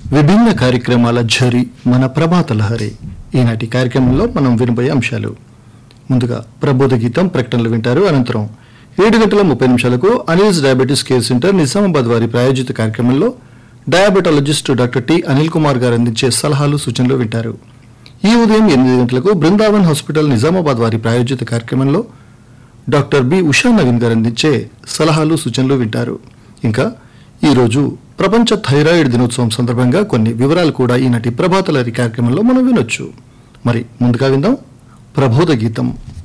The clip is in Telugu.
విభిన్న కార్యక్రమాల ఝరి మన ప్రభాత లహరి ఈనాటి కార్యక్రమంలో మనం వినబోయే అంశాలు ముందుగా ప్రబోధ గీతం ప్రకటనలు వింటారు అనంతరం ఏడు గంటల ముప్పై నిమిషాలకు Anil's diabetes care centre Nizamabad వారి ప్రాయోజిత కార్యక్రమంలో diabetologist doctor T Anil Kumar గారు అందించే సలహాలు సూచనలు వింటారు ఈ ఉదయం ఎనిమిది గంటలకు బృందావన్ హాస్పిటల్ నిజామాబాద్ వారి ప్రాయోజిత కార్యక్రమంలో డాక్టర్ బి ఉషా నవీన్ గారు అందించే సలహాలు సూచనలు వింటారు ఇంకా ఈరోజు ప్రపంచ థైరాయిడ్ దినోత్సవం సందర్భంగా కొన్ని వివరాలు కూడా ఈనాటి ప్రభాతలరి కార్యక్రమంలో మనం వినొచ్చు మరి ముందుగా విందాం ప్రబోధ గీతం